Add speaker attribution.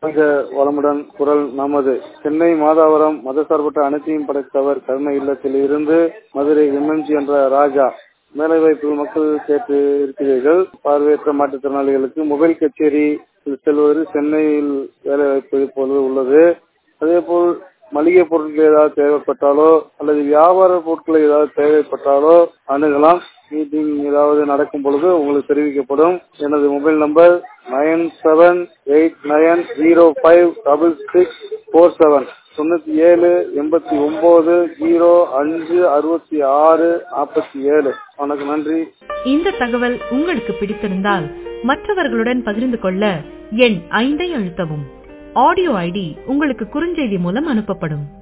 Speaker 1: வாழ்க வளமுடன் குரல் நமது சென்னை மாதாவரம் மதசார்பற்ற அனைத்தையும் படைத்தவர் கருணை இல்லத்தில் இருந்து மதுரை எம்எம்ஜி என்ற ராஜா வேலைவாய்ப்பு மக்கள் கேட்டு இருக்கிறீர்கள் பார்வையற்ற மாற்றுத்திறனாளிகளுக்கு மொபைல் கச்சேரி செல்வது சென்னையில் வேலைவாய்ப்பு இப்பொழுது உள்ளது அதேபோல் மளிகை பொருட்கள் ஏதாவது தேவைப்பட்டாலோ அல்லது வியாபார பொருட்கள் ஏதாவது தேவைப்பட்டாலோ அணுகலாம் மீட்டிங் ஏதாவது நடக்கும் பொழுது உங்களுக்கு தெரிவிக்கப்படும் எனது mobile number nine seven eight nine zero five double six four seven தொண்ணூத்தி ஏழு எண்பத்தி ஒன்பது ஜீரோ அஞ்சு அறுபத்தி ஆறு நாற்பத்தி ஏழு வணக்கம் நன்றி
Speaker 2: இந்த தகவல் உங்களுக்கு பிடித்திருந்தால் மற்றவர்களுடன் பகிர்ந்து கொள்ள எண் ஐந்தை அழுத்தவும் ஆடியோ ஐடி உங்களுக்கு குறுஞ்செய்தி மூலம் அனுப்பப்படும்